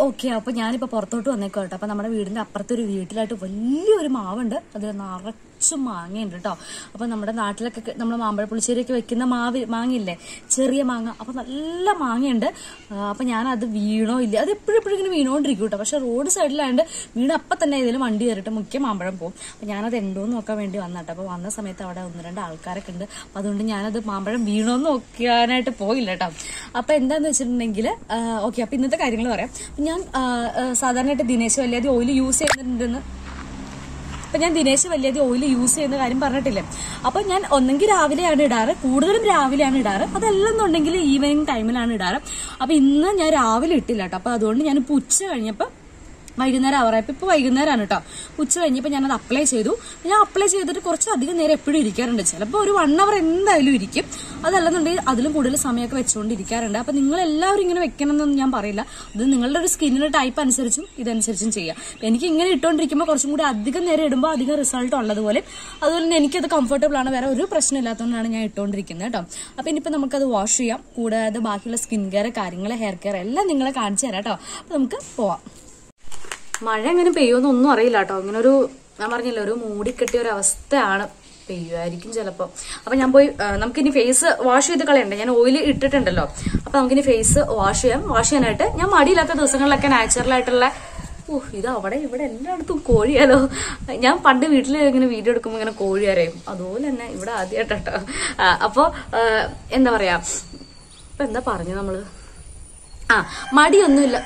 Okay അപ്പൊ ഞാനിപ്പോ പുറത്തോട്ട് വന്നേക്കോ കേട്ടോ അപ്പൊ നമ്മുടെ വീടിന്റെ അപ്പുറത്തെ ഒരു വീട്ടിലായിട്ട് വലിയൊരു മാവുണ്ട് അതിൽ നിറച്ചും മാങ്ങയുണ്ട് കേട്ടോ അപ്പൊ നമ്മുടെ നാട്ടിലൊക്കെ നമ്മൾ മാമ്പഴ പുളിശ്ശേരിയൊക്കെ വെക്കുന്ന മാവ് മാങ്ങയില്ലേ ചെറിയ മാങ്ങ അപ്പൊ നല്ല മാങ്ങയുണ്ട് ആ, അപ്പൊ ഞാൻ അത് വീണോ ഇല്ല അത് എപ്പോഴും എപ്പോഴും ഇങ്ങനെ വീണോണ്ടിരിക്കും കേട്ടോ പക്ഷെ റോഡ് സൈഡിലായതുകൊണ്ട് വീണ് അപ്പൊ തന്നെ ഏതെങ്കിലും വണ്ടി കയറിയിട്ട് മുഖ്യ മാമ്പഴം പോകും അപ്പൊ ഞാനത് ഉണ്ടോന്ന് നോക്കാൻ വേണ്ടി വന്നട്ടോ അപ്പൊ വന്ന സമയത്ത് അവിടെ ഒന്ന് രണ്ട് ആൾക്കാരൊക്കെ ഉണ്ട് അപ്പൊ അതുകൊണ്ട് ഞാനത് മാമ്പഴം വീണോന്ന് നോക്കാനായിട്ട് പോയില്ല കേട്ടോ അപ്പൊ എന്താന്ന് വെച്ചിട്ടുണ്ടെങ്കിൽ ഓക്കെ അപ്പൊ ഇന്നത്തെ കാര്യങ്ങൾ പറയാം അപ്പൊ ഞാൻ ആ, ആ, സാധാരണയായിട്ട് ദിനേശ് വല്യാതി ഓയിൽ യൂസ് ചെയ്യുന്നുണ്ടെന്ന് അപ്പൊ ഞാൻ ദിനേശ് വല്യാതി ഓയിൽ യൂസ് ചെയ്യുന്ന കാര്യം പറഞ്ഞിട്ടില്ലേ അപ്പൊ ഞാൻ ഒന്നെങ്കിൽ രാവിലെയാണ് ഇടാറ് കൂടുതലും രാവിലെയാണ് ഇടാറ് അതല്ലെന്നുണ്ടെങ്കിൽ ഈവനിങ് ടൈമിലാണ് ഇടാറ് അപ്പൊ ഇന്ന് ഞാൻ രാവിലെ ഇട്ടില്ല കേട്ടോ അപ്പൊ അതുകൊണ്ട് ഞാൻ ഇപ്പൊ ഉച്ച കഴിഞ്ഞപ്പോ വൈകുന്നേരം ആവറായപ്പോ ഇപ്പൊ വൈകുന്നേരമാണ് കേട്ടോ ഉച്ച കഴിഞ്ഞപ്പോൾ ഞാനത് അപ്ലൈ ചെയ്തു ഞാൻ അപ്ലൈ ചെയ്തിട്ട് കുറച്ച് അധികം നേരം എപ്പോഴും ഇരിക്കാറുണ്ട് ചിലപ്പോൾ ഒരു വൺ അവർ എന്തായാലും ഇരിക്കും അതല്ലെന്നുണ്ടെങ്കിൽ അതിലും കൂടുതൽ സമയമൊക്കെ വെച്ചുകൊണ്ടിരിക്കാറുണ്ട് അപ്പൊ നിങ്ങൾ എല്ലാവരും ഇങ്ങനെ വെക്കണമെന്നൊന്നും ഞാൻ പറയില്ല ഇത് നിങ്ങളുടെ ഒരു സ്കിന്നിന്റെ ടൈപ്പ് അനുസരിച്ചും ഇതനുസരിച്ചും ചെയ്യാം അപ്പൊ എനിക്ക് ഇങ്ങനെ ഇട്ടുകൊണ്ടിരിക്കുമ്പോൾ കുറച്ചും കൂടി അധികം നേരം ഇടുമ്പോൾ അധികം റിസൾട്ട് ഉള്ളതുപോലെ അതുപോലെ തന്നെ എനിക്കത് കംഫർട്ടബിൾ ആണ് വേറെ ഒരു പ്രശ്നം ഇല്ലാത്തതുകൊണ്ടാണ് ഞാൻ ഇട്ടുകൊണ്ടിരിക്കുന്നത് കേട്ടോ അപ്പൊ ഇനിയിപ്പോൾ നമുക്കത് വാഷ് ചെയ്യാം കൂടാതെ ബാക്കിയുള്ള സ്കിൻ കെയർ കാര്യങ്ങൾ ഹെയർ കെയർ എല്ലാം നിങ്ങളെ കാണിച്ചു തരാം കേട്ടോ അപ്പൊ നമുക്ക് പോവാം മഴ എങ്ങനെ പെയ്യുമെന്നൊന്നും അറിയില്ല കേട്ടോ ഇങ്ങനെ ഒരു ഞാൻ പറഞ്ഞില്ല ഒരു മൂടിക്കെട്ടിയ ഒരു അവസ്ഥയാണ് പെയ്യുമായിരിക്കും ചിലപ്പോൾ അപ്പൊ ഞാൻ പോയി ആ, നമുക്കിനി ഫേസ് വാഷ് ചെയ്ത് കളയണ്ടേ ഞാൻ ഓയിൽ ഇട്ടിട്ടുണ്ടല്ലോ അപ്പൊ നമുക്കിനി ഫേസ് വാഷ് ചെയ്യാം വാഷ് ചെയ്യാനായിട്ട് ഞാൻ മടിയില്ലാത്ത ദിവസങ്ങളിലൊക്കെ നാച്ചുറൽ ആയിട്ടുള്ള ഓ ഇത് അവിടെ ഇവിടെ എല്ലായിടത്തും കോഴിയാലോ ഞാൻ പണ്ട് വീട്ടിൽ ഇങ്ങനെ വീഡിയോ എടുക്കുമ്പോൾ ഇങ്ങനെ കോഴി അറിയും അതുപോലെ തന്നെ ഇവിടെ ആദ്യമായിട്ടോ അപ്പോൾ എന്താ പറയാ ഇപ്പൊ എന്താ പറഞ്ഞു നമ്മള് ആ മടിയൊന്നുമില്ല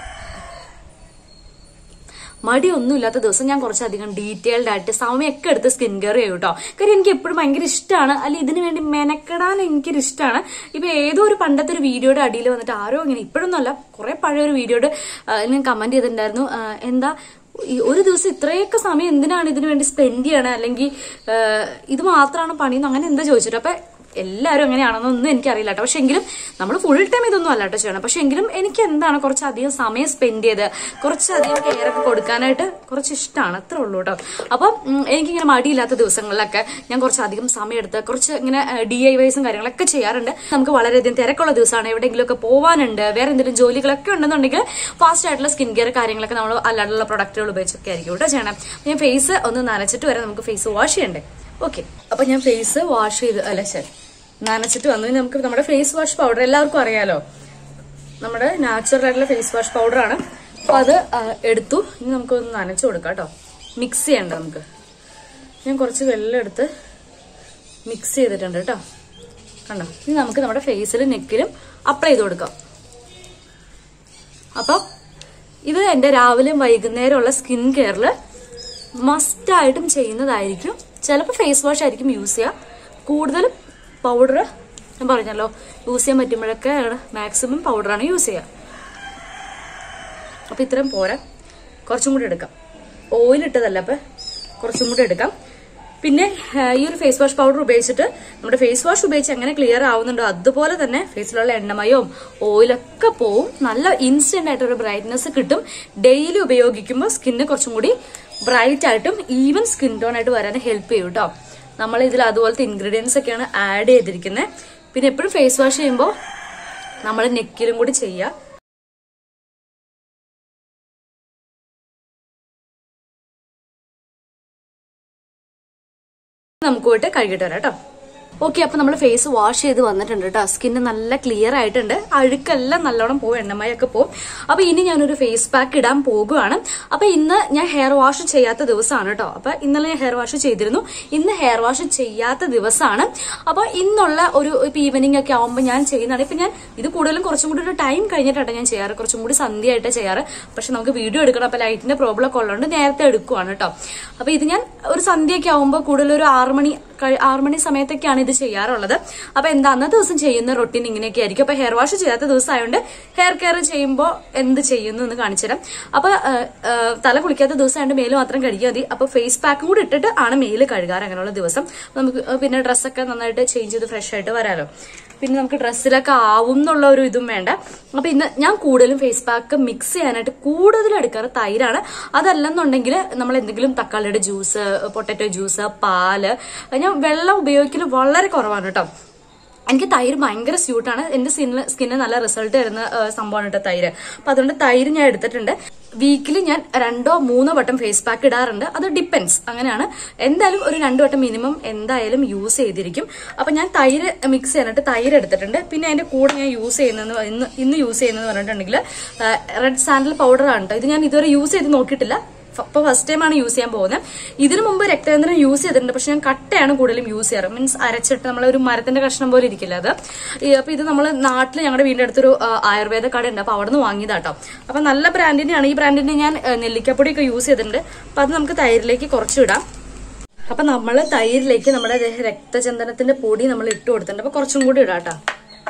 മടിയൊന്നുമില്ലാത്ത ദിവസം ഞാൻ കുറച്ചധികം ഡീറ്റെയിൽഡ് ആയിട്ട് സമയമൊക്കെ എടുത്ത് സ്കിൻ കെയർ ചെയ്യും കേട്ടോ കാര്യം എനിക്ക് എപ്പോഴും ഭയങ്കര ഇഷ്ടമാണ് അല്ലെ ഇതിനു വേണ്ടി മെനക്കെടാൻ എനിക്കൊരു ഇഷ്ടമാണ് ഇപ്പൊ ഏതോ ഒരു പണ്ടത്തെ ഒരു വീഡിയോയുടെ അടിയിൽ വന്നിട്ട് ആരോ ഇങ്ങനെ ഇപ്പോഴൊന്നുമല്ല കുറെ പഴയ ഒരു വീഡിയോയുടെ ഞാൻ കമന്റ് ചെയ്തിട്ടുണ്ടായിരുന്നു ആ, എന്താ ഈ ഒരു ദിവസം ഇത്രയൊക്കെ സമയം എന്തിനാണ് ഇതിനു വേണ്ടി സ്പെൻഡ് ചെയ്യണേ അല്ലെങ്കിൽ ആ, ഇത് മാത്രമാണ് പണിയെന്ന് അങ്ങനെ എന്താ ചോദിച്ചിട്ട് അപ്പൊ എല്ലാവരും അങ്ങനെയാണെന്നൊന്നും എനിക്കറിയില്ല കേട്ടോ പക്ഷെ എങ്കിലും നമ്മൾ ഫുൾ ടൈം ഇതൊന്നും അല്ല കേട്ടോ ചെയ്യണം പക്ഷെ എങ്കിലും എനിക്ക് എന്താണ് കുറച്ചധികം സമയം സ്പെൻഡ് ചെയ്ത് കുറച്ചധികം കെയർ ഒക്കെ കൊടുക്കാനായിട്ട് കുറച്ച് ഇഷ്ടമാണ് അത്രേ ഉള്ളൂ കേട്ടോ അപ്പം ഉം, എനിക്കിങ്ങനെ മടിയില്ലാത്ത ദിവസങ്ങളിലൊക്കെ ഞാൻ കുറച്ചധികം സമയം എടുത്ത് കുറച്ച് ഇങ്ങനെ ഡി ഐ വൈസും കാര്യങ്ങളൊക്കെ ചെയ്യാറുണ്ട് നമുക്ക് വളരെയധികം തിരക്കുള്ള ദിവസമാണ് എവിടെയെങ്കിലുമൊക്കെ പോകാനുണ്ട് വേറെ എന്തെങ്കിലും ജോലികളൊക്കെ ഉണ്ടെന്നുണ്ടെങ്കിൽ ഫാസ്റ്റ് ആയിട്ടുള്ള സ്കിൻ കെയർ കാര്യങ്ങളൊക്കെ നമ്മൾ അല്ലാണ്ടുള്ള പ്രൊഡക്റ്റുകൾ ഉപയോഗിച്ചൊക്കെ ആയിരിക്കും കേട്ടോ ചെയ്യണം ഞാൻ ഫേസ് ഒന്ന് നനച്ചിട്ട് വരെ നമുക്ക് ഫേസ് വാഷ് ചെയ്യണ്ടേ ഓക്കെ അപ്പൊ ഞാൻ ഫേസ് വാഷ് ചെയ്ത് അല്ല ശരി നനച്ചിട്ട് വന്നു ഇനി നമുക്ക് നമ്മുടെ ഫേസ് വാഷ് പൗഡർ എല്ലാവർക്കും അറിയാലോ നമ്മുടെ നാച്ചുറൽ ആയിട്ടുള്ള ഫേസ് വാഷ് പൗഡർ ആണ് അപ്പൊ അത് ആ, എടുത്തു ഇനി നമുക്കൊന്ന് നനച്ചു കൊടുക്കാം കേട്ടോ മിക്സ് ചെയ്യണ്ട നമുക്ക് ഞാൻ കുറച്ച് വെള്ളം എടുത്ത് മിക്സ് ചെയ്തിട്ടുണ്ട് കേട്ടോ കണ്ടോ ഇനി നമുക്ക് നമ്മുടെ ഫേസിലും നെക്കിലും അപ്ലൈ ചെയ്ത് കൊടുക്കാം അപ്പം ഇത് എൻ്റെ രാവിലെയും വൈകുന്നേരമുള്ള സ്കിൻ കെയറിൽ മസ്റ്റായിട്ടും ചെയ്യുന്നതായിരിക്കും ചിലപ്പോൾ ഫേസ് വാഷ് ആയിരിക്കും യൂസ് ചെയ്യുക കൂടുതലും പൗഡർ ഞാൻ പറഞ്ഞല്ലോ യൂസ് ചെയ്യാൻ പറ്റുമ്പോഴൊക്കെ മാക്സിമം പൗഡറാണ് യൂസ് ചെയ്യുക അപ്പം ഇത്രയും പോരാ കുറച്ചും കൂടി എടുക്കാം ഓയിൽ ഇട്ടതല്ല അപ്പം കുറച്ചും കൂടി എടുക്കാം പിന്നെ ആ, ഈ ഒരു ഫേസ് വാഷ് പൗഡർ ഉപയോഗിച്ചിട്ട് നമ്മുടെ ഫേസ് വാഷ് ഉപയോഗിച്ച് എങ്ങനെ ക്ലിയർ ആവുന്നുണ്ടോ അതുപോലെ തന്നെ ഫേസിലുള്ള എണ്ണമയവും ഓയിലൊക്കെ പോവും നല്ല ഇൻസ്റ്റന്റ് ആയിട്ട് ഒരു ബ്രൈറ്റ്നസ് കിട്ടും ഡെയിലി ഉപയോഗിക്കുമ്പോൾ സ്കിന്ന് കുറച്ചും കൂടി ബ്രൈറ്റ് ആയിട്ടും ഈവൻ സ്കിൻ ടോൺ ആയിട്ട് വരാൻ ഹെൽപ്പ് ചെയ്യും കേട്ടോ നമ്മൾ ഇതിൽ അതുപോലത്തെ ഇൻഗ്രീഡിയൻസ് ഒക്കെയാണ് ആഡ് ചെയ്തിരിക്കുന്നത് പിന്നെ എപ്പോഴും ഫേസ് വാഷ് ചെയ്യുമ്പോൾ നമ്മൾ നെക്കിലും കൂടി ചെയ്യുക നമുക്ക് പോയിട്ട് കഴുകിട്ട് വരാം കേട്ടോ ഓക്കെ അപ്പൊ നമ്മൾ ഫേസ് വാഷ് ചെയ്ത് വന്നിട്ടുണ്ട് കേട്ടോ സ്കിന്ന് നല്ല ക്ലിയർ ആയിട്ടുണ്ട് അഴുക്കെല്ലാം നല്ലോണം പോകും എണ്ണമയൊക്കെ പോകും അപ്പൊ ഇനി ഞാനൊരു ഫേസ് പാക്ക് ഇടാൻ പോകുകയാണ് അപ്പൊ ഇന്ന് ഞാൻ ഹെയർ വാഷ് ചെയ്യാത്ത ദിവസമാണ് കേട്ടോ അപ്പൊ ഇന്നലെ ഞാൻ ഹെയർ വാഷ് ചെയ്തിരുന്നു ഇന്ന് ഹെയർ വാഷ് ചെയ്യാത്ത ദിവസമാണ് അപ്പൊ ഇന്നുള്ള ഒരു ഇപ്പൊ ഈവനിങ് ഒക്കെ ആവുമ്പോൾ ഞാൻ ചെയ്യുന്നതാണ് ഇപ്പൊ ഞാൻ ഇത് കൂടുതലും കുറച്ചും കൂടി ഒരു ടൈം കഴിഞ്ഞിട്ടാണ് ഞാൻ ചെയ്യാറ് കുറച്ചും കൂടി സന്ധ്യയായിട്ട് ചെയ്യാറ് പക്ഷെ നമുക്ക് വീഡിയോ എടുക്കണം അപ്പൊ ലൈറ്റിന്റെ പ്രോബ്ലം ഒക്കെ ഉള്ളതുകൊണ്ട് നേരത്തെ എടുക്കുവാണ് കേട്ടോ അപ്പൊ ഇത് ഞാൻ ഒരു സന്ധ്യയൊക്കെ ആവുമ്പോൾ കൂടുതൽ ഒരു ആറ് മണി കഴി- ആറ് മണി സമയത്തൊക്കെയാണ് ഇത് ചെയ്യാറുള്ളത് അപ്പൊ എന്താ അന്നത്തെ ദിവസം ചെയ്യുന്ന റൊട്ടീൻ ഇങ്ങനെയൊക്കെ ആയിരിക്കും അപ്പൊ ഹെയർ വാഷ് ചെയ്യാത്ത ദിവസം ആയതുകൊണ്ട് ഹെയർ കെയർ ചെയ്യുമ്പോൾ എന്ത് ചെയ്യുന്നു എന്ന് കാണിച്ചു തരാം അപ്പൊ ആ, ആ, തല കുളിക്കാത്ത ദിവസം ആയതുകൊണ്ട് മേല് മാത്രം കഴുകിയാൽ മതി അപ്പൊ ഫേസ് പാക്കും കൂടി ഇട്ടിട്ട് ആണ് മേല് കഴുകാറ് അങ്ങനെയുള്ള ദിവസം നമുക്ക് പിന്നെ ഡ്രസ്സൊക്കെ നന്നായിട്ട് ചേഞ്ച് ചെയ്ത് ഫ്രഷ് ആയിട്ട് വരാലോ പിന്നെ നമുക്ക് ഡ്രസ്സിലൊക്കെ ആവും എന്നുള്ള ഒരു ഇതും വേണ്ട അപ്പൊ ഇന്ന് ഞാൻ കൂടുതലും ഫേസ് പാക്ക് മിക്സ് ചെയ്യാനായിട്ട് കൂടുതൽ എടുക്കാറ് തൈരാണ് അതല്ലെന്നുണ്ടെങ്കിൽ നമ്മൾ എന്തെങ്കിലും തക്കാളിയുടെ ജ്യൂസ് പൊട്ടറ്റോ ജ്യൂസ് പാല് ഞാൻ വെള്ളം ഉപയോഗിക്കൽ വളരെ കുറവാണ് കേട്ടോ എനിക്ക് തൈര് ഭയങ്കര സ്യൂട്ടാണ് എന്റെ സ്കിന്നിന് സ്കിന്നിന് നല്ല റിസൾട്ട് തരുന്ന ആ, സംഭവമാണ് കേട്ടോ തൈര് അപ്പൊ അതുകൊണ്ട് തൈര് ഞാൻ എടുത്തിട്ടുണ്ട് വീക്കിലി ഞാൻ രണ്ടോ മൂന്നോ വട്ടം ഫേസ് പാക്ക് ഇടാറുണ്ട് അത് ഡിപ്പെൻസ് അങ്ങനെയാണ് എന്തായാലും ഒരു രണ്ടു വട്ടം മിനിമം എന്തായാലും യൂസ് ചെയ്തിരിക്കും അപ്പൊ ഞാൻ തൈര് മിക്സ് ചെയ്യാനായിട്ട് തൈര് എടുത്തിട്ടുണ്ട് പിന്നെ അതിന്റെ കൂടെ ഞാൻ യൂസ് ചെയ്യുന്നത് ഇന്ന് ഇന്ന് യൂസ് ചെയ്യുന്നത് പറഞ്ഞിട്ടുണ്ടെങ്കിൽ റെഡ് സാൻഡൽ പൗഡർ ആണ് കേട്ടോ ഇത് ഞാൻ ഇതുവരെ യൂസ് ചെയ്ത് നോക്കിയിട്ടില്ല അപ്പൊ ഫസ്റ്റ് ടൈം ആണ് യൂസ് ചെയ്യാൻ പോകുന്നത് ഇതിനു മുമ്പ് രക്തചന്ദ്രൻ യൂസ് ചെയ്തിട്ടുണ്ട് പക്ഷെ ഞാൻ കട്ടയാണ് കൂടുതലും യൂസ് ചെയ്യാറ് മീൻസ് അരച്ചിട്ട് നമ്മൾ ഒരു മരത്തിന്റെ കഷ്ണം പോലെ ഇരിക്കില്ല അത് ഈ അപ്പൊ ഇത് നമ്മൾ നാട്ടിൽ ഞങ്ങളുടെ വീടിന്റെ അടുത്തൊരു ആ, ആയുർവേദ കട ഉണ്ട് അപ്പൊ അവിടെ നിന്ന് വാങ്ങിയതാട്ടോ അപ്പൊ നല്ല ബ്രാൻഡിന്റെയാണ് ഈ ബ്രാൻഡിന്റെ ഞാൻ ആ, നെല്ലിക്കപ്പൊടിയൊക്കെ യൂസ് ചെയ്തിട്ടുണ്ട് അപ്പൊ അത് നമുക്ക് തൈരിലേക്ക് കുറച്ചിടാം അപ്പൊ നമ്മൾ തൈരിലേക്ക് നമ്മുടെ ദേ- രക്തചന്ദനത്തിന്റെ പൊടി നമ്മൾ ഇട്ട് കൊടുത്തിട്ടുണ്ട് അപ്പൊ കുറച്ചും കൂടി ഇടാം കേട്ടോ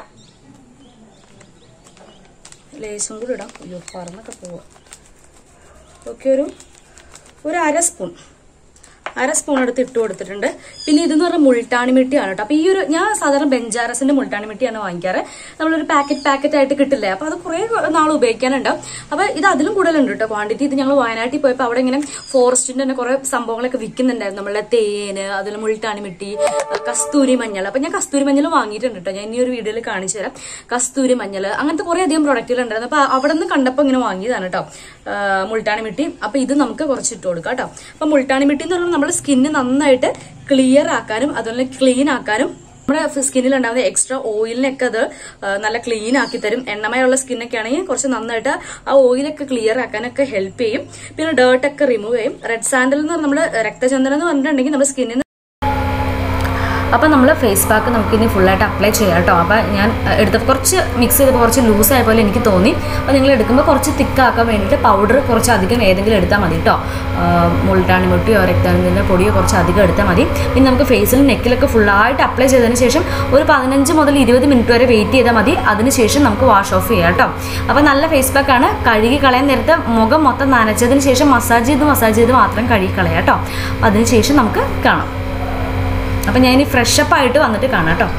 ലേശം കൂടി ഇടാം അയ്യോ പറന്നൊക്കെ പോവാ ഓക്കെ ഒരു ഒരു അര സ്പൂൺ അര സ്പൂൺ എടുത്ത് ഇട്ട് കൊടുത്തിട്ടുണ്ട് പിന്നെ ഇതെന്ന് പറഞ്ഞാൽ മുൾട്ടാണി മിട്ടിയാണ് കേട്ടോ അപ്പൊ ഈ ഒരു ഞാൻ സാധാരണ ബെഞ്ചാറസിന്റെ മുൾട്ടാണി മിട്ടിയാണ് വാങ്ങിക്കാറ് നമ്മളൊരു പാക്കറ്റ് പാക്കറ്റ് ആയിട്ട് കിട്ടില്ലേ അപ്പൊ അത് കുറെ നാൾ ഉപയോഗിക്കാനുണ്ടാവും അപ്പൊ ഇത് അതിലും കൂടുതലുണ്ട് കേട്ടോ ക്വാണ്ടിറ്റി ഇത് ഞങ്ങൾ വയനാട്ടിൽ പോയപ്പോൾ അവിടെ ഇങ്ങനെ ഫോറസ്റ്റിന്റെ തന്നെ കുറെ സംഭവങ്ങളൊക്കെ വിൽക്കുന്നുണ്ടായിരുന്നു നമ്മളെ തേന് അതിൽ മുൾട്ടാണി മിട്ടി കസ്തൂരി മഞ്ഞൾ അപ്പൊ ഞാൻ കസ്തൂരി മഞ്ഞൾ വാങ്ങിയിട്ടുണ്ട് കേട്ടോ ഞാൻ ഇനി ഒരു വീഡിയോയിൽ കാണിച്ചു തരാം കസ്തൂരി മഞ്ഞൾ അങ്ങനത്തെ കുറെ അധികം പ്രൊഡക്റ്റുകൾ ഉണ്ടായിരുന്നു അപ്പൊ അവിടെ നിന്ന് കണ്ടപ്പോൾ ഇങ്ങനെ വാങ്ങിയതാണ് കേട്ടോ ആ, മുൾട്ടാണി മിട്ടി അപ്പൊ ഇത് നമുക്ക് കുറച്ച് ഇട്ട് കൊടുക്കാം കേട്ടോ അപ്പൊ മുൾട്ടാണി മിട്ടി എന്ന് പറഞ്ഞാൽ നമ്മുടെ സ്കിന്ന് നന്നായിട്ട് ക്ലിയർ ആക്കാനും അതുപോലെ ക്ലീൻ ആക്കാനും നമ്മുടെ സ്കിന്നിൽ ഉണ്ടാകുന്ന എക്സ്ട്രാ ഓയിലിനൊക്കെ അത് ആ, നല്ല ക്ലീൻ ആക്കി തരും എണ്ണമയുള്ള സ്കിന്നൊക്കെ ആണെങ്കിൽ കുറച്ച് നന്നായിട്ട് ആ ഓയിലൊക്കെ ക്ലിയർ ആക്കാനൊക്കെ ഹെൽപ്പ് ചെയ്യും പിന്നെ ഡേർട്ടൊക്കെ റിമൂവ് ചെയ്യും റെഡ് സാൻഡൽ എന്ന് പറഞ്ഞാൽ നമ്മുടെ രക്തചന്ദനം എന്ന് പറഞ്ഞിട്ടുണ്ടെങ്കിൽ നമ്മുടെ സ്കിന്നിന് അപ്പം നമ്മൾ ഫേസ് പാക്ക് നമുക്കിനി ഫുള്ളായിട്ട് അപ്ലൈ ചെയ്യാം കേട്ടോ അപ്പം ഞാൻ അഹ്, എടുത്തപ്പോൾ കുറച്ച് മിക്സ് ചെയ്തപ്പോൾ കുറച്ച് ലൂസ് ആയ പോലെ എനിക്ക് തോന്നി അപ്പോൾ നിങ്ങൾ എടുക്കുമ്പോൾ കുറച്ച് തിക്കാക്കാൻ വേണ്ടിയിട്ട് പൗഡർ കുറച്ച് അധികം ഏതെങ്കിലും എടുത്താൽ മതി കേട്ടോ മുൾട്ടാണി മുട്ടിയോ രക്താനന്ദിൻ്റെ പൊടിയോ കുറച്ച് അധികം എടുത്താൽ മതി പിന്നെ നമുക്ക് ഫേസിലും നെക്കിലൊക്കെ ഫുള്ളായിട്ട് അപ്ലൈ ചെയ്തതിന് ശേഷം ഒരു പതിനഞ്ച് മുതൽ ഇരുപത് മിനിറ്റ് വരെ വെയിറ്റ് ചെയ്താൽ മതി അതിനുശേഷം നമുക്ക് വാഷ് ഓഫ് ചെയ്യാം കേട്ടോ അപ്പോൾ നല്ല ഫേസ് പാക്കാണ് കഴുകി കളയാൻ നേരത്തെ മുഖം മൊത്തം നനച്ചതിന് ശേഷം മസാജ് ചെയ്ത് മസാജ് ചെയ്ത് മാത്രം കഴുകി കളയാം കേട്ടോ അതിനുശേഷം നമുക്ക് കാണാം അപ്പം ഞാൻ ഇനി ഫ്രഷ് അപ്പ് ആയിട്ട് വന്നിട്ട് കാണാം കേട്ടോ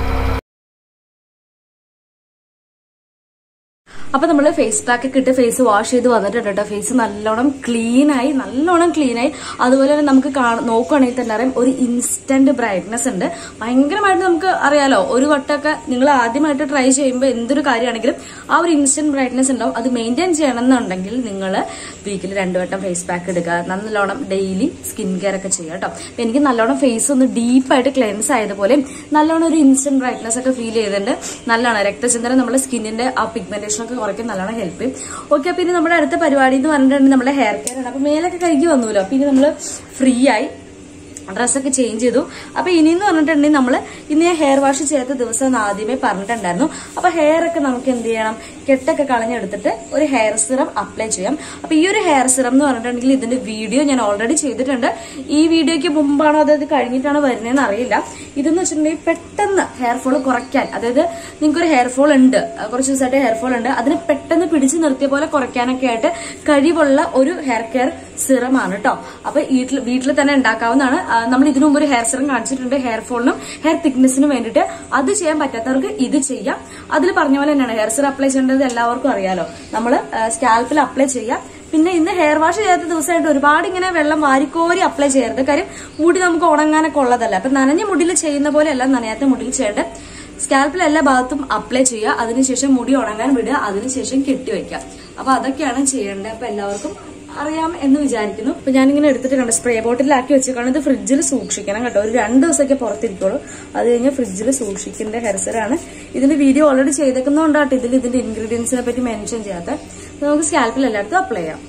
അപ്പൊ നമ്മൾ ഫേസ് പാക്ക് ഒക്കെ ഇട്ട് ഫേസ് വാഷ് ചെയ്ത് വന്നിട്ടുണ്ട് കേട്ടോ ഫേസ് നല്ലോണം ക്ലീൻ ആയി നല്ലോണം ക്ലീൻ ആയി അതുപോലെ തന്നെ നമുക്ക് കാണ- നോക്കുവാണെങ്കിൽ തന്നെ അറിയാം ഒരു ഇൻസ്റ്റന്റ് ബ്രൈറ്റ്നസ് ഉണ്ട് ഭയങ്കരമായിട്ട് നമുക്ക് അറിയാലോ ഒരു വട്ടമൊക്കെ നിങ്ങൾ ആദ്യമായിട്ട് ട്രൈ ചെയ്യുമ്പോൾ എന്തൊരു കാര്യമാണെങ്കിലും ആ ഒരു ഇൻസ്റ്റന്റ് ബ്രൈറ്റ്നസ് ഉണ്ടാവും അത് മെയിൻറ്റെയിൻ ചെയ്യണം എന്നുണ്ടെങ്കിൽ നിങ്ങൾ വീക്കിൽ രണ്ടു വട്ടം ഫേസ് പാക്ക് എടുക്കുക നല്ലോണം ഡെയിലി സ്കിൻ കെയർ ഒക്കെ ചെയ്യുക കേട്ടോ അപ്പൊ എനിക്ക് നല്ലോണം ഫേസ് ഒന്ന് ഡീപ്പായിട്ട് ക്ലെൻസ് ആയതുപോലെ നല്ലോണം ഒരു ഇൻസ്റ്റന്റ് ബ്രൈറ്റ്നസ് ഒക്കെ ഫീൽ ചെയ്തിട്ടുണ്ട് നല്ലതാണ് രക്തചന്ദ്രൻ നമ്മുടെ സ്കിന്നിന്റെ ആ പിഗ്മെന്റേഷൻ ഒക്കെ കുറയ്ക്കാൻ നല്ലോണം ഹെൽപ്പ് ചെയ്യും ഓക്കെ പിന്നെ നമ്മുടെ അടുത്ത പരിപാടി എന്ന് പറഞ്ഞിട്ടുണ്ടെങ്കിൽ നമ്മുടെ ഹെയർ കെയർ ആണ് അപ്പൊ മേലൊക്കെ കഴുകി വന്നൂലോ പിന്നെ നമ്മൾ ഫ്രീ ആയി ഡ്രസ്സൊക്കെ ചേഞ്ച് ചെയ്തു അപ്പൊ ഇനിയെന്ന് പറഞ്ഞിട്ടുണ്ടെങ്കിൽ നമ്മൾ ഇന്ന് ഞാൻ ഹെയർ വാഷ് ചെയ്ത ദിവസം എന്ന് ആദ്യമേ പറഞ്ഞിട്ടുണ്ടായിരുന്നു അപ്പൊ ഹെയർ ഒക്കെ നമുക്ക് എന്ത് ചെയ്യണം കെട്ടൊക്കെ കളഞ്ഞെടുത്തിട്ട് ഒരു ഹെയർ സിറം അപ്ലൈ ചെയ്യാം അപ്പൊ ഈ ഒരു ഹെയർ സിറം എന്ന് പറഞ്ഞിട്ടുണ്ടെങ്കിൽ ഇതിന്റെ വീഡിയോ ഞാൻ ഓൾറെഡി ചെയ്തിട്ടുണ്ട് ഈ വീഡിയോയ്ക്ക് മുമ്പാണോ അതായത് കഴിഞ്ഞിട്ടാണോ വരുന്നതെന്ന് അറിയില്ല ഇതെന്ന് വെച്ചിട്ടുണ്ടെങ്കിൽ പെട്ടെന്ന് ഹെയർ ഫോൾ കുറയ്ക്കാൻ അതായത് നിങ്ങൾക്ക് ഒരു ഹെയർ ഫോൾ ഉണ്ട് അഹ് കുറച്ച് ദിവസമായിട്ട് ഹെയർ ഫോൾ ഉണ്ട് അതിനെ പെട്ടെന്ന് പിടിച്ചു നിർത്തിയ പോലെ കുറയ്ക്കാനൊക്കെ ആയിട്ട് കഴിവുള്ള ഒരു ഹെയർ കെയർ സിറമാണ് കേട്ടോ അപ്പൊ വീട്ടിൽ വീട്ടിൽ തന്നെ ഉണ്ടാക്കാവുന്നതാണ് ആ, നമ്മൾ ഇതിനു മുമ്പ് ഒരു ഹെയർ സിറം കാണിച്ചിട്ടുണ്ട് ഹെയർ ഫോളിനും ഹെയർ തിക്നെസ്സിനും വേണ്ടിയിട്ട് അത് ചെയ്യാൻ പറ്റാത്തവർക്ക് ഇത് ചെയ്യാം അതിൽ പറഞ്ഞ പോലെ തന്നെയാണ് ഹെയർ സിറം അപ്ലൈ ചെയ്യേണ്ടത് എല്ലാവർക്കും അറിയാലോ നമ്മൾ സ്കാൽപ്പിൽ അപ്ലൈ ചെയ്യാം പിന്നെ ഇന്ന് ഹെയർ വാഷ് ചെയ്യാത്ത ദിവസമായിട്ട് ഒരുപാട് ഇങ്ങനെ വെള്ളം വാരിക്കോരി അപ്ലൈ ചെയ്യരുത് കാര്യം മുടി നമുക്ക് ഉണങ്ങാനൊക്കെ ഉള്ളതല്ല അപ്പൊ നനഞ്ഞ മുടിയിൽ ചെയ്യുന്ന പോലെ അല്ല നനയാത്ത മുടിയിൽ ചെയ്യേണ്ടത് സ്കാൽപ്പിൽ എല്ലാ ഭാഗത്തും അപ്ലൈ ചെയ്യുക അതിനുശേഷം മുടി ഉണങ്ങാൻ വിടുക അതിനുശേഷം കെട്ടിവെക്കുക അപ്പൊ അതൊക്കെയാണ് ചെയ്യേണ്ടത് അപ്പൊ എല്ലാവർക്കും അറിയാം എന്ന് വിചാരിക്കുന്നു അപ്പൊ ഞാനിങ്ങനെ എടുത്തിട്ട് കണ്ടു സ്പ്രേ ബോട്ടിലാക്കി വെച്ചേക്കാണ് ഇത് ഫ്രിഡ്ജിൽ സൂക്ഷിക്കണം കേട്ടോ ഒരു രണ്ട് ദിവസമൊക്കെ പുറത്തിരിക്കുള്ളൂ അത് കഴിഞ്ഞ് ഫ്രിഡ്ജിൽ സൂക്ഷിക്കേണ്ട ഹെയർസറാണ് ഇതിന്റെ വീഡിയോ ഓൾറെഡി ചെയ്തേക്കുന്നതുകൊണ്ടാട്ടോ ഇതിൽ ഇതിന്റെ ഇൻഗ്രീഡിയൻസിനെ പറ്റി മെൻഷൻ ചെയ്യാത്ത ഇത് നമുക്ക് സ്കാൽപ്പിൽ എല്ലായിടത്തും അപ്ലൈ ചെയ്യാം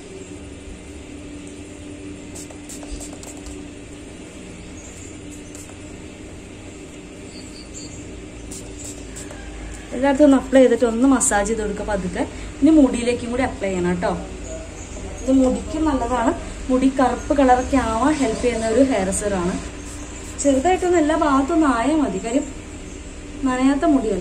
എല്ലായിടത്തും ഒന്ന് അപ്ലൈ ചെയ്തിട്ട് ഒന്ന് മസാജ് ചെയ്ത് കൊടുക്കുക പതുക്കെ ഇനി മുടിയിലേക്കും കൂടി അപ്ലൈ ചെയ്യണം കേട്ടോ ഇത് മുടിക്കും നല്ലതാണ് മുടി കറുപ്പ് കളറൊക്കെ ആവാൻ ഹെൽപ്പ് ചെയ്യുന്ന ഒരു ഹെയർ സെറാണ് ചെറുതായിട്ടൊന്നും എല്ലാ ഭാഗത്തൊന്നും ആയാൽ മതി കാര്യം നനയാത്ത മുടിയല്ലേ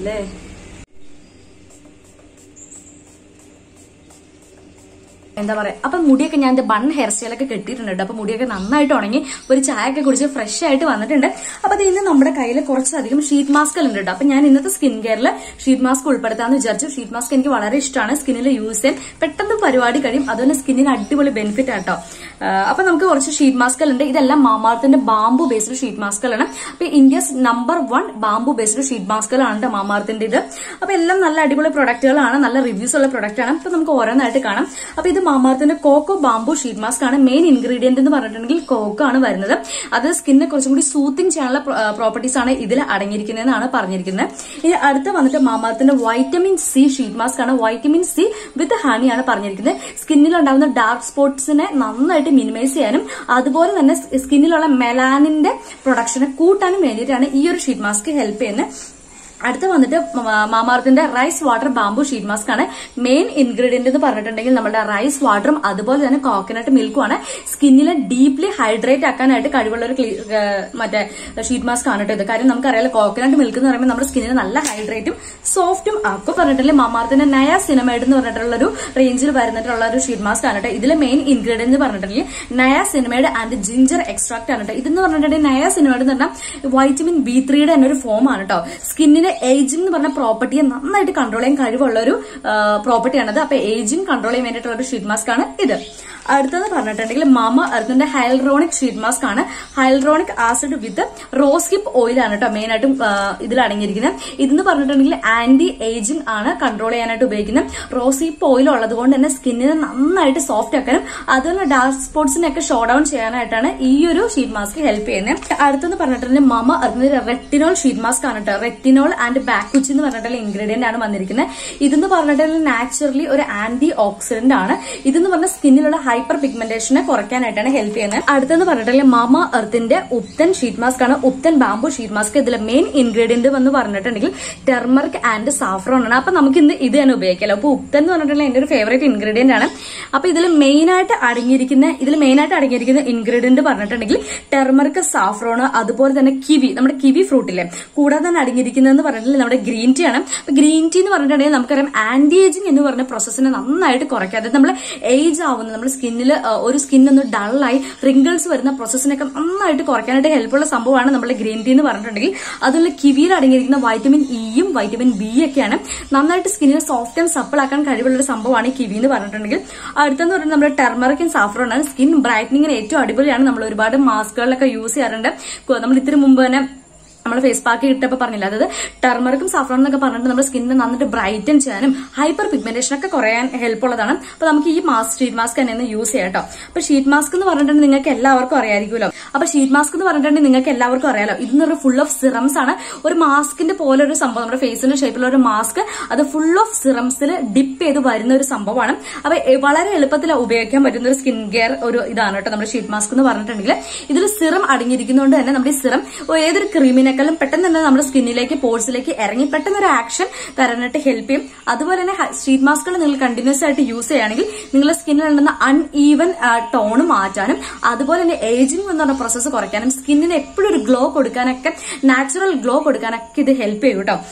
എന്താ പറയാ അപ്പൊ മുടിയൊക്കെ ഞാൻ ബൺ ഹെയർ സ്റ്റൈലൊക്കെ കെട്ടിയിട്ടുണ്ട് കേട്ടോ. അപ്പൊ മുടിയൊക്കെ നന്നായിട്ട് ഉണങ്ങി ഒരു ചായ ഒക്കെ കുടിച്ച് ഫ്രഷ് ആയിട്ട് വന്നിട്ടുണ്ട് അപ്പൊ അത് ഇന്ന് നമ്മുടെ കയ്യിൽ കുറച്ചധികം ഷീറ്റ് മാസ്കുകൾ ഉണ്ട് കേട്ടോ അപ്പൊ ഞാൻ ഇന്നത്തെ സ്കിൻ കെയറിൽ ഷീറ്റ് മാസ്ക് ഉൾപ്പെടുത്താന്ന് വിചാരിച്ചു ഷീറ്റ് മാസ്ക് എനിക്ക് വളരെ ഇഷ്ടമാണ് സ്കിന്നിൽ യൂസ് ചെയ്യാൻ പെട്ടെന്ന് പരിപാടി കഴിയും അതുപോലെ സ്കിന്നിന് അടിപൊളി ബെനിഫിറ്റ് ആട്ടോ അപ്പൊ നമുക്ക് കുറച്ച് ഷീറ്റ് മാസ്കുകൾ ഉണ്ട് ഇതെല്ലാം മാമാർത്തിന്റെ ബാംബു ബേസ്ഡ് ഷീറ്റ് മാസ്കുകളാണ് അപ്പൊ India's number one bamboo based sheet മാസ്കുകളാണ് കേട്ടോ മാമാർത്തിന്റെ ഇത് അപ്പൊ എല്ലാം നല്ല അടിപൊളി പ്രൊഡക്റ്റുകളാണ് നല്ല റിവ്യൂസ് ഉള്ള പ്രൊഡക്റ്റ് ആണ് അപ്പൊ നമുക്ക് ഓരോന്നായിട്ട് കാണാം അപ്പൊ ഇത് മാമാർത്തിന്റെ കോക്കോ ബാംബു ഷീറ്റ് മാസ്ക് ആണ് മെയിൻ ഇൻഗ്രീഡിയന്റ് എന്ന് പറഞ്ഞിട്ടുണ്ടെങ്കിൽ കോക്കോ ആണ് വരുന്നത് അത് സ്കിന്നെ കുറച്ചും കൂടി സൂത്തിങ് ചെയ്യാനുള്ള പ്രോപ്പർട്ടീസ് ആണ് ഇതിൽ അടങ്ങിയിരിക്കുന്നതെന്നാണ് പറഞ്ഞിരിക്കുന്നത് ഇനി അടുത്ത വന്നിട്ട് മാമാർത്തിന്റെ വൈറ്റമിൻ സി ഷീറ്റ് മാസ്ക് ആണ് വൈറ്റമിൻ സി വിത്ത് ഹണി ആണ് പറഞ്ഞിരിക്കുന്നത് സ്കിന്നിൽ ഉണ്ടാകുന്ന ഡാർക്ക് സ്പോട്ട്സിനെ നന്നായിട്ട് മിനിമൈസ് ചെയ്യാനും അതുപോലെ തന്നെ സ്കിന്നിലുള്ള മെലാനിന്റെ പ്രൊഡക്ഷനെ കൂട്ടാനും വേണ്ടിയിട്ടാണ് ഈ ഒരു ഷീറ്റ് മാസ്ക് ഹെൽപ്പ് ചെയ്യുന്നത് അടുത്ത വന്നിട്ട് മാമാർത്തിന്റെ rice water bamboo sheet mask ആണ് മെയിൻ ഇൻഗ്രീഡിയന്റ് എന്ന് പറഞ്ഞിട്ടുണ്ടെങ്കിൽ നമ്മുടെ റൈസ് വാട്ടറും അതുപോലെ തന്നെ കോക്കനട്ട് മിൽക്കും ആണ് സ്കിന്നിനെ ഡീപ്ലി ഹൈഡ്രേറ്റ് ആക്കാനായിട്ട് കഴിവുള്ള ഒരു ക്ലീ- ഏഹ് മറ്റേ ഷീറ്റ് മാസ്ക് ആണ് കേട്ടോ ഇത് കാര്യം നമുക്കറിയാലോ കോക്കനട്ട് മിൽക്ക് എന്ന് പറയുമ്പോൾ നമ്മുടെ സ്കിന്നിനെ നല്ല ഹൈഡ്രേറ്റും സോഫ്റ്റും ആക്കും പറഞ്ഞിട്ടുണ്ടെങ്കിൽ മാമാർത്തിന്റെ നയ സിനിമൈഡ് എന്ന് പറഞ്ഞിട്ടുള്ള ഒരു റേഞ്ചിൽ വരുന്നിട്ടുള്ള ഒരു ഷീറ്റ് മാസ്ക് ആണ് കേട്ടോ ഇതിലെ മെയിൻ ഇൻഗ്രീഡിയന്റ് എന്ന് പറഞ്ഞിട്ടുണ്ടെങ്കിൽ നയ സിനിമൈഡ് ആൻഡ് ജിഞ്ചർ എക്സ്ട്രാക്ട് ആണ് കേട്ടോ ഇതെന്ന് പറഞ്ഞിട്ടുണ്ടെങ്കിൽ നയ സിനിമൈഡ് എന്ന് പറഞ്ഞാൽ വൈറ്റമിൻ ബി ത്രീയുടെ തന്നെ ഒരു ഫോം ആണ് കേട്ടോ സ്കിന്നിന്റെ ഏജിംഗ് എന്ന് പറഞ്ഞ പ്രോപ്പർട്ടിയെ നന്നായിട്ട് കൺട്രോൾ ചെയ്യാൻ കഴിവുള്ള ഒരു പ്രോപ്പർട്ടിയാണത് അപ്പൊ ഏജിംഗ് കൺട്രോൾ ചെയ്യാൻ വേണ്ടിയിട്ടുള്ള ഒരു ഷീറ്റ് മാസ്ക് ആണ് ഇത് അടുത്തത് പറഞ്ഞിട്ടുണ്ടെങ്കിൽ മാമ അർത്തിന്റെ ഹൈൽറോണിക് ഷീറ്റ് മാസ്ക് ആണ് hyaluronic acid with rose hip oil ആണ് കേട്ടോ മെയിൻ ആയിട്ടും ആ, ഇതിൽ അടങ്ങിയിരിക്കുന്നത് ഇതെന്ന് പറഞ്ഞിട്ടുണ്ടെങ്കിൽ ആന്റി ഏജിംഗ് ആണ് കൺട്രോൾ ചെയ്യാനായിട്ട് ഉപയോഗിക്കുന്നത് റോസ് ഹിപ്പ് ഓയിൽ ഉള്ളത് കൊണ്ട് തന്നെ സ്കിന്നിനെ നന്നായിട്ട് സോഫ്റ്റ് ആക്കാനും അതുപോലെ ഡാർക്ക് സ്പോട്സിനൊക്കെ ഷോ ഡൗൺ ചെയ്യാനായിട്ടാണ് ഈ ഒരു ഷീറ്റ് മാസ്ക് ഹെൽപ്പ് ചെയ്യുന്നത് അടുത്തെന്ന് പറഞ്ഞിട്ടുണ്ടെങ്കിൽ മമ അർത്തിന്റെ റെറ്റിനോൾ ഷീറ്റ് മാസ്ക് ആണ് കേട്ടോ റെറ്റിനോൾ ആൻഡ് ബാക്കുച്ചി എന്ന് പറഞ്ഞിട്ടുള്ള ഇൻഗ്രീഡിയന്റ് ആണ് വന്നിരിക്കുന്നത് ഇതെന്ന് പറഞ്ഞിട്ടുണ്ടെങ്കിൽ നാച്ചുറലി ഒരു ആന്റി ഓക്സിഡന്റ് ആണ് ഇതെന്ന് പറഞ്ഞ സ്കിന്നിലുള്ള ഹൈപ്പർ പിഗ്മെന്റേഷനെ കുറയ്ക്കാനായിട്ടാണ് ഹെൽപ്പ് ചെയ്യുന്നത് അടുത്തെന്ന് പറഞ്ഞിട്ടുണ്ടെങ്കിൽ മാമ എർത്തിന്റെ ഉപ്തൻ ഷീറ്റ് മാസ്ക് ആണ് ഉപ്തൻ ബാംബു ഷീറ്റ് മാസ്ക് ഇതിലെ മെയിൻ ഇൻഗ്രീഡിയന്റ് എന്ന് പറഞ്ഞിട്ടുണ്ടെങ്കിൽ ടെർമറിക് ആൻഡ് സാഫ്രോൺ ആണ് അപ്പൊ നമുക്ക് ഇന്ന് ഇത് തന്നെ ഉപയോഗിക്കാമല്ലോ അപ്പൊ ഉപ്തൻ എന്ന് പറഞ്ഞിട്ടുണ്ടെങ്കിൽ എന്റെ ഒരു ഫേവറേറ്റ് ഇൻഗ്രീഡിയന്റ് ആണ് അപ്പൊ ഇതിൽ മെയിൻ ആയിട്ട് അടങ്ങിയിരിക്കുന്ന ഇതിൽ മെയിൻ ആയിട്ട് അടങ്ങിയിരിക്കുന്ന ഇൻഗ്രീഡിയന്റ് പറഞ്ഞിട്ടുണ്ടെങ്കിൽ ടെർമറിക് സാഫ്രോൺ അതുപോലെ തന്നെ കിവി നമ്മുടെ കിവി ഫ്രൂട്ടില്ലേ കൂടാതെ തന്നെ അടങ്ങിയിരിക്കുന്നതെന്ന് പറഞ്ഞിട്ടുണ്ടെങ്കിൽ നമ്മുടെ ഗ്രീൻ ടീ ആണ് അപ്പൊ ഗ്രീൻ ടീ എന്ന് പറഞ്ഞിട്ടുണ്ടെങ്കിൽ നമുക്കറിയാം ആന്റി ഏജിങ് എന്ന് പറഞ്ഞ പ്രോസസ്സിനെ നന്നായിട്ട് കുറയ്ക്കുക അതായത് നമ്മൾ ഏജ് ആവുന്ന നമ്മുടെ സ്കിന്നിൽ ഒരു സ്കിൻ ഒന്ന് ഡള്ളായി റിങ്കിൾസ് വരുന്ന പ്രോസസ്സിനൊക്കെ നന്നായിട്ട് കുറയ്ക്കാനായിട്ട് ഹെൽപ്പുള്ള സംഭവമാണ് നമ്മുടെ ഗ്രീൻ ടീ എന്ന് പറഞ്ഞിട്ടുണ്ടെങ്കിൽ അതുപോലെ കിവിയിൽ അടങ്ങിയിരിക്കുന്ന വൈറ്റമിൻ ഇയും വൈറ്റമിൻ ബി ഒക്കെയാണ് നന്നായിട്ട് സ്കിന്നിനെ സോഫ്റ്റ് ആൻഡ് സപ്പിൾ ആക്കാൻ കഴിവുള്ള ഒരു സംഭവമാണ് ഈ കിവി എന്ന് പറഞ്ഞിട്ടുണ്ടെങ്കിൽ അടുത്തെന്ന് പറയുന്നത് നമ്മുടെ ടെർമറിക് ആൻഡ് സാഫ്രോൺ ആണ് സ്കിൻ ബ്രൈറ്റനിങ്ങിന് ഏറ്റവും അടിപൊളിയാണ് നമ്മൾ ഒരുപാട് മാസ്കുകളിലൊക്കെ യൂസ് ചെയ്യാറുണ്ട് നമ്മൾ ഇത്തിരി മുമ്പ് തന്നെ നമ്മൾ ഫേസ് പാക്ക് ഇട്ടപ്പോൾ പറഞ്ഞില്ല അതായത് ടെർമറിക്കും സഫ്രോൺ എന്നൊക്കെ പറഞ്ഞിട്ട് നമ്മുടെ സ്കിന്നിനെ നന്നിട്ട് ബ്രൈറ്റൻ ചെയ്യാനും ഹൈപ്പർ പിഗ്മെന്റേഷൻ ഒക്കെ കുറയാൻ ഹെൽപ്പ് ഉള്ളതാണ് അപ്പൊ നമുക്ക് ഈ മാസ്ക് ഷീറ്റ് മാസ്ക് തന്നെ ഒന്ന് യൂസ് ചെയ്യാം കേട്ടോ അപ്പൊ ഷീറ്റ് മാസ്ക് എന്ന് പറഞ്ഞിട്ടുണ്ടെങ്കിൽ നിങ്ങൾക്ക് എല്ലാവർക്കും അറിയാമായിരിക്കുമല്ലോ അപ്പൊ ഷീറ്റ് മാസ്ക് എന്ന് പറഞ്ഞിട്ടുണ്ടെങ്കിൽ നിങ്ങൾക്ക് എല്ലാവർക്കും അറിയാലോ ഇതെന്ന് ഫുൾ ഓഫ് സിറംസ് ആണ് ഒരു മാസ്കിന്റെ പോലെ ഒരു സംഭവം നമ്മുടെ ഫേസിന്റെ ഷേപ്പിലുള്ള ഒരു മാസ്ക് അത് ഫുൾ ഓഫ് സിറംസിൽ ഡിപ്പ് ചെയ്ത് വരുന്ന ഒരു സംഭവമാണ് അപ്പൊ എ- വളരെ എളുപ്പത്തിൽ ഉപയോഗിക്കാൻ പറ്റുന്ന ഒരു സ്കിൻ കെയർ ഒരു ഇതാണ് കേട്ടോ നമ്മുടെ ഷീറ്റ് മാസ്ക് എന്ന് പറഞ്ഞിട്ടുണ്ടെങ്കിൽ ഇതിൽ സിറം അടങ്ങിയിരിക്കുന്നതുകൊണ്ട് തന്നെ നമ്മുടെ ഈ സിറം ഏതൊരു ക്രീമിനേക്കാളും പെട്ടെന്ന് തന്നെ നമ്മുടെ സ്കിന്നിലേക്ക് പോഴ്സിലേക്ക് ഇറങ്ങി പെട്ടെന്ന് ഒരു ആക്ഷൻ തരാനായിട്ട് ഹെൽപ്പ് ചെയ്യും അതുപോലെ തന്നെ ഷീറ്റ് മാസ്കുകൾ നിങ്ങൾ കണ്ടിന്യൂസ് ആയിട്ട് യൂസ് ചെയ്യുകയാണെങ്കിൽ നിങ്ങളുടെ സ്കിന്നിൽ ഉണ്ടെന്ന അൺഈവൻ ടോൺ മാറ്റാനും അതുപോലെ തന്നെ ഏജിംഗ് എന്ന് പറഞ്ഞ പ്രോസസ്സ് കുറയ്ക്കാനും സ്കിന്നിന് എപ്പോഴും ഒരു ഗ്ലോ കൊടുക്കാനൊക്കെ നാച്ചുറൽ ഗ്ലോ കൊടുക്കാനൊക്കെ ഇത് ഹെൽപ്പ് ചെയ്യും കേട്ടോ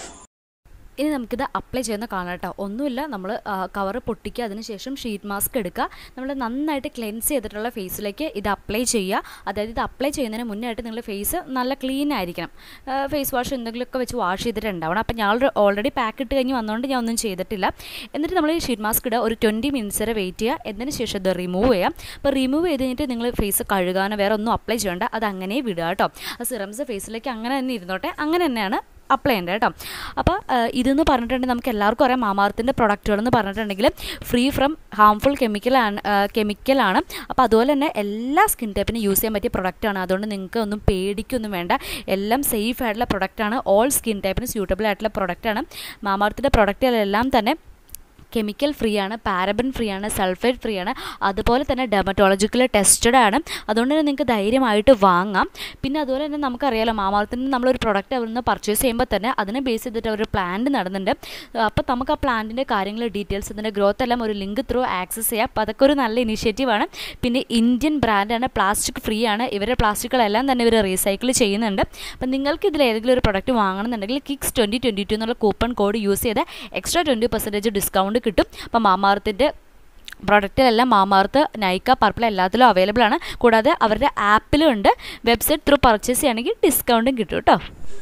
ഇനി നമുക്കിത് അപ്ലൈ ചെയ്യുന്ന കാണാം കേട്ടോ ഒന്നുമില്ല നമ്മൾ കവർ പൊട്ടിക്കുക അതിനുശേഷം ഷീറ്റ് മാസ്ക് എടുക്കുക നമ്മൾ നന്നായിട്ട് ക്ലെൻസ് ചെയ്തിട്ടുള്ള ഫേസിലേക്ക് ഇത് അപ്ലൈ ചെയ്യുക അതായത് ഇത് അപ്ലൈ ചെയ്യുന്നതിന് മുന്നേ ആയിട്ട് നിങ്ങളുടെ ഫേസ് നല്ല ക്ലീൻ ആയിരിക്കണം ഫേസ് വാഷ് എന്തെങ്കിലുമൊക്കെ വെച്ച് വാഷ് ചെയ്തിട്ടുണ്ടാവണം അപ്പോൾ ഞാൻ ഓൾറെഡി പാക്ക് ഇട്ട് കഴിഞ്ഞ് വന്നുകൊണ്ട് ഞാൻ ഒന്നും ചെയ്തിട്ടില്ല എന്നിട്ട് നമ്മൾ ഈ ഷീറ്റ് മാസ്ക് ഇടുക ഒരു ട്വൻറ്റി മിനിറ്റ്സ് വരെ വെയിറ്റ് ചെയ്യുക എന്നതിന് ശേഷം ഇത് റിമൂവ് ചെയ്യാം അപ്പോൾ റിമൂവ് ചെയ്ത് കഴിഞ്ഞിട്ട് നിങ്ങൾ ഫേസ് കഴുകാനോ വേറെ ഒന്നും അപ്ലൈ ചെയ്യേണ്ട അത് അങ്ങനെ വിടുക കേട്ടോ ആ സിറംസ് ഫേസിലേക്ക് അങ്ങനെ തന്നെ ഇരുന്നോട്ടെ അങ്ങനെ തന്നെയാണ് അപ്ലൈ ചെയ്യേണ്ടത് കേട്ടോ അപ്പോൾ ഇതെന്ന് പറഞ്ഞിട്ടുണ്ടെങ്കിൽ നമുക്ക് എല്ലാവർക്കും അറിയാം മാമാർത്തിൻ്റെ പ്രൊഡക്റ്റുകളെന്ന് പറഞ്ഞിട്ടുണ്ടെങ്കിൽ ഫ്രീ ഫ്രം ഹാംഫുൾ കെമിക്കലാണ് കെമിക്കലാണ് അപ്പോൾ അതുപോലെ തന്നെ എല്ലാ സ്കിൻ ടൈപ്പിനും യൂസ് ചെയ്യാൻ പറ്റിയ പ്രൊഡക്റ്റാണ് അതുകൊണ്ട് നിങ്ങൾക്ക് ഒന്നും പേടിക്കൊന്നും വേണ്ട എല്ലാം സേഫ് ആയിട്ടുള്ള പ്രൊഡക്റ്റാണ് ഓൾ സ്കിൻ ടൈപ്പിന് സ്യൂട്ടബിൾ ആയിട്ടുള്ള പ്രൊഡക്റ്റാണ് മാമാർത്തിൻ്റെ പ്രൊഡക്റ്റുകളെല്ലാം തന്നെ കെമിക്കൽ ഫ്രീ ആണ് പാരബൻ ഫ്രീ ആണ് സൾഫേറ്റ് ഫ്രീ ആണ് അതുപോലെ തന്നെ ഡെമറ്റോളജിക്കൽ ടെസ്റ്റഡ് ആണ് അതുകൊണ്ട് തന്നെ നിങ്ങൾക്ക് ധൈര്യമായിട്ട് വാങ്ങാം പിന്നെ അതുപോലെ തന്നെ നമുക്കറിയാലോ മാമാർത്തിന് നമ്മളൊരു പ്രൊഡക്റ്റ് അവിടെ നിന്ന് പർച്ചേസ് ചെയ്യുമ്പോൾ തന്നെ അതിനെ ബേസ് ചെയ്തിട്ട് ഒരു പ്ലാന്റ് നടന്നുണ്ട് അപ്പോൾ നമുക്ക് ആ പ്ലാന്റിൻ്റെ കാര്യങ്ങൾ ഡീറ്റെയിൽസ് ഇതിൻ്റെ ഗ്രോത്ത് എല്ലാം ഒരു ലിങ്ക് ത്രൂ ആക്സസ് ചെയ്യാം അപ്പോൾ അതൊക്കെ ഒരു നല്ല ഇനിഷ്യേറ്റീവാണ് പിന്നെ ഇന്ത്യൻ ബ്രാൻഡാണ് പ്ലാസ്റ്റിക് ഫ്രീ ആണ് ഇവരുടെ പ്ലാസ്റ്റിക്കുകളെല്ലാം തന്നെ ഇവർ റീസൈക്കിൾ ചെയ്യുന്നുണ്ട് അപ്പം നിങ്ങൾക്ക് ഇതിൽ ഏതെങ്കിലും ഒരു പ്രൊഡക്റ്റ് വാങ്ങണമെന്നുണ്ടെങ്കിൽ കിക്സ് ട്വൻറ്റി ട്വൻറ്റി ടു എന്നുള്ള കൂപ്പൺ കോഡ് യൂസ് ചെയ്ത് എക്സ്ട്രാ ട്വൻറ്റി പെർസെൻറ്റേജ് ഡിസ്കൗണ്ട് കിട്ടും അപ്പം മാമാർത്തിൻ്റെ പ്രോഡക്റ്റിലെല്ലാം മാമാർത്ത് നൈക്ക പർപ്പിൾ എല്ലാത്തിലും അവൈലബിൾ ആണ് കൂടാതെ അവരുടെ ആപ്പിലും ഉണ്ട് വെബ്സൈറ്റ് ത്രൂ പർച്ചേസ് ചെയ്യുകയാണെങ്കിൽ ഡിസ്കൗണ്ടും കിട്ടും കേട്ടോ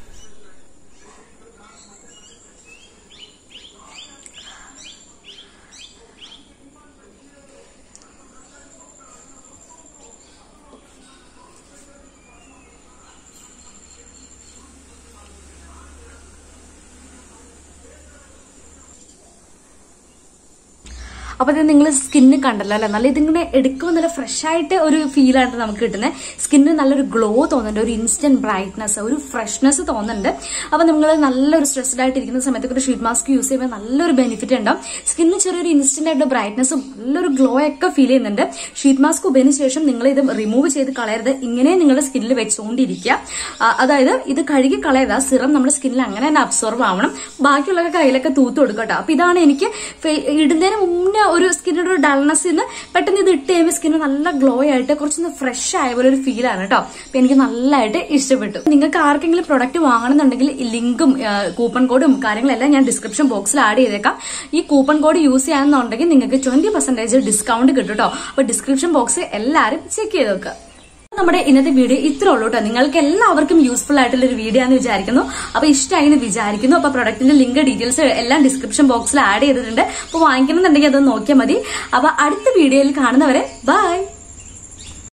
അപ്പൊ ഇത് നിങ്ങൾ സ്കിന്ന് കണ്ടല്ലോ അല്ലെ നല്ല ഇതിങ്ങനെ എടുക്കുമ്പോൾ നല്ല ഫ്രഷ് ആയിട്ട് ഒരു ഫീൽ ആയിട്ട് നമുക്ക് കിട്ടുന്നത് സ്കിന്നിന് നല്ലൊരു ഗ്ലോ തോന്നുന്നുണ്ട് ഒരു ഇൻസ്റ്റന്റ് ബ്രൈറ്റ്നസ് ഒരു ഫ്രഷ്നെസ് തോന്നുന്നുണ്ട് അപ്പൊ നിങ്ങൾ നല്ലൊരു സ്ട്രെസ്ഡ് ആയിട്ട് ഇരിക്കുന്ന സമയത്ത് ഒരു ഷീറ്റ് മാസ്ക് യൂസ് ചെയ്യുമ്പോൾ നല്ലൊരു ബെനിഫിറ്റ് ഉണ്ടാവും സ്കിന്നിന് ചെറിയൊരു ഇൻസ്റ്റന്റ് ആയിട്ട് ബ്രൈറ്റ്നസും നല്ലൊരു ഗ്ലോ ഒക്കെ ഫീൽ ചെയ്യുന്നുണ്ട് ഷീറ്റ് മാസ്ക് ഉപയോഗിച്ച ശേഷം നിങ്ങൾ ഇത് റിമൂവ് ചെയ്ത് കളയരുത് ഇങ്ങനെ നിങ്ങളുടെ സ്കിന്നിൽ വെച്ചുകൊണ്ടിരിക്കുക ആ, അതായത് ഇത് കഴുകി കളയരുത് ആ സിറം നമ്മുടെ സ്കിന്നിൽ അങ്ങനെ തന്നെ അബ്സോർവ് ആവണം ബാക്കിയുള്ള കയ്യിലൊക്കെ തൂത്ത് കൊടുക്കട്ടോ അപ്പൊ ഇതാണ് എനിക്ക് ഫെ- ഇടുന്നതിന് മുന്നേ ഒരു സ്കിന്നിന്റെ ഒരു ഡൾനെസ് നിന്ന് പെട്ടെന്ന് ഇത് ഇട്ട് കഴിയുമ്പോൾ സ്കിന്ന് നല്ല ഗ്ലോ ആയിട്ട് കുറച്ചൊന്ന് ഫ്രഷ് ആയ പോലെ ഒരു ഫീൽ ആണ് കേട്ടോ അപ്പൊ എനിക്ക് നല്ലതായിട്ട് ഇഷ്ടപ്പെട്ടു നിങ്ങൾക്ക് ആർക്കെങ്കിലും പ്രൊഡക്റ്റ് വാങ്ങണമെന്നുണ്ടെങ്കിൽ ഈ ലിങ്കും കൂപ്പൺ കോഡും കാര്യങ്ങളെല്ലാം ഞാൻ ഡിസ്ക്രിപ്ഷൻ ബോക്സിൽ ആഡ് ചെയ്തേക്കാം ഈ കൂപ്പൺ കോഡ് യൂസ് ചെയ്യാന്നുണ്ടെങ്കിൽ നിങ്ങൾക്ക് ട്വന്റി പെർസെന്റേജ് ഡിസ്കൗണ്ട് കിട്ടും കേട്ടോ അപ്പൊ ഡിസ്ക്രിപ്ഷൻ ബോക്സ് എല്ലാവരും ചെക്ക് ചെയ്ത് നോക്കുക നമ്മുടെ ഇന്നത്തെ വീഡിയോ ഇത്ര ഉള്ളൂ കേട്ടോ നിങ്ങൾക്ക് എല്ലാവർക്കും യൂസ്ഫുൾ ആയിട്ടുള്ള ഒരു വീഡിയോ ആണെന്ന് വിചാരിക്കുന്നു അപ്പൊ ഇഷ്ടമായി എന്ന് വിചാരിക്കുന്നു അപ്പൊ പ്രൊഡക്റ്റിന്റെ ലിങ്ക് ഡീറ്റെയിൽസ് എല്ലാം ഡിസ്ക്രിപ്ഷൻ ബോക്സിൽ ആഡ് ചെയ്തിട്ടുണ്ട് അപ്പൊ വാങ്ങിക്കണമെന്നുണ്ടെങ്കിൽ അതൊന്ന് നോക്കിയാൽ മതി അപ്പൊ അടുത്ത വീഡിയോയിൽ കാണുന്നവരെ ബൈ